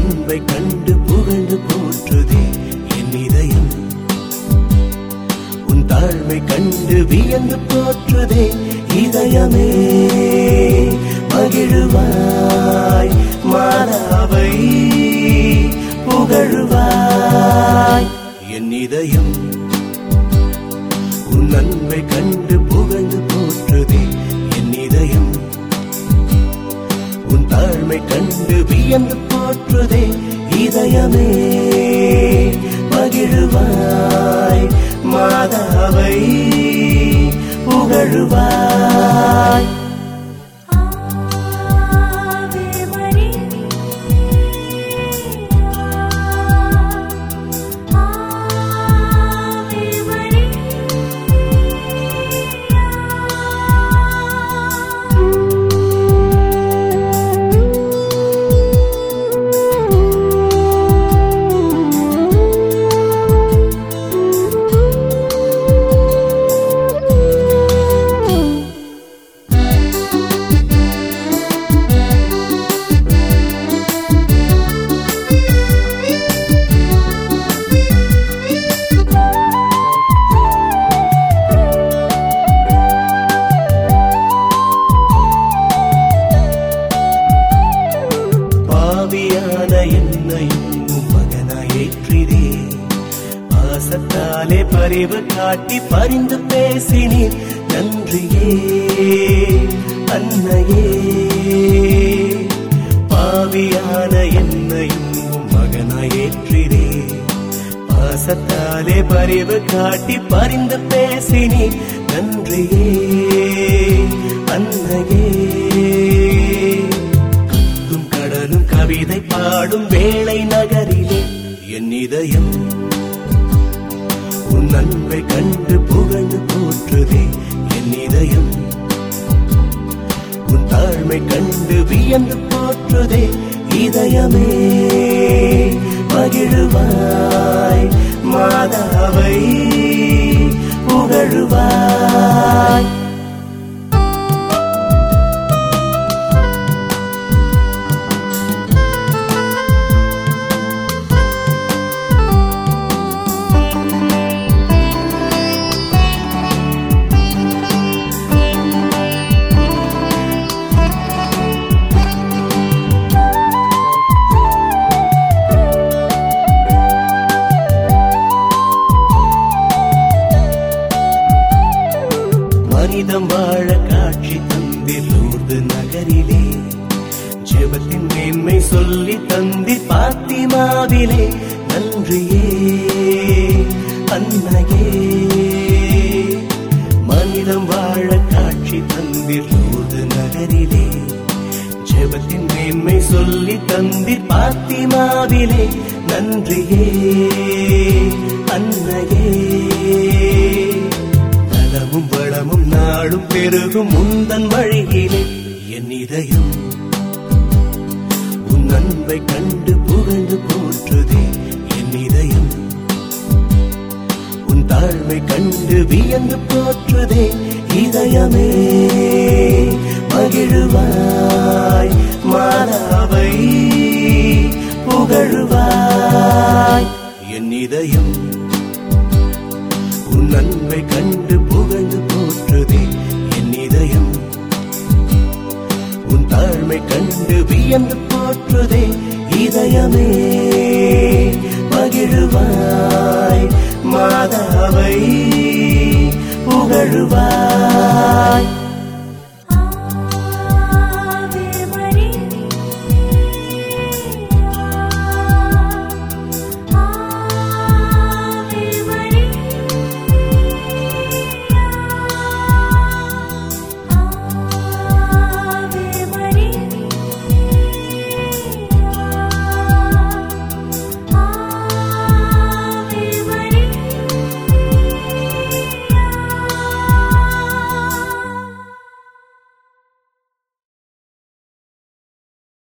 அன்பை கண்டு புகழ்ந்து போற்றுதே என் இதயம் உன் தாழ்மை கண்டு வியந்து போற்றுதே இதயமே மகிழுவாய் மாதாவை புகழுவாய் என் இதயம் உன் அன்பை கண்டு புகழ்ந்து போற்றுதே என் இதயம் உன் தாழ்மை கண்டு வியந்து போற்றுதே இதயமே மகிழுவாய் மாதாவை புகழுவாய் ஆவே மரியா ஆவே மரியா பாவியான என்னையும் உம் மகனாய் ஏற்றினே பாசத்தாலே பரிவு காட்டி பரிந்து பேசினீர் நன்றியே அன்னையே பாவியான என்னையும் உம் மகனாய் ஏற்றினே பாசத்தாலே பரிவு காட்டி பரிந்து பேசினீர் நன்றியே அன்னையே கத்தும் கடலும் கவிதை பாடும் வேளை நகரிலே என் இதயம் உன் அன்பை கண்டு புகழ்ந்து போற்றுதே என் இதயம் உன் தாழ்மை கண்டு வியந்து போற்றுதே இதயமே மகிழுவாய் மாதாவை புகழுவாய் மனிதம் வாழ காட்சி தந்திர் லூர்து நகரிலே ஜெபத்தின் மேன்மை சொல்லி தந்திர் பாத்திமாவிலே நன்றியே அன்னையே மனிதம் வாழ காட்சி தந்திர் லூர்து நகரிலே ஜெபத்தின் மேன்மை சொல்லி தந்திர் பாத்திமாவிலே நன்றியே அன்னையே நலமும் வளமும் நாளும் பெருகும் உந்தன் வழியிலே என் இதயம் உன் அன்பை கண்டு புகழ்ந்து போற்றுதே என் இதயம் உன் தாழ்மை கண்டு வியந்து போற்றுதே இதயமே மகிழுவாய் மாதாவை புகழுவாய் என் இதயம் உன் அன்பை கண்டு புகழ்ந்து போற்றுதே என் இதயம் உன் தாழ்மை கண்டு வியந்து போற்றுதே இதயமே மகிழுவாய் மாதாவை புகழுவாய்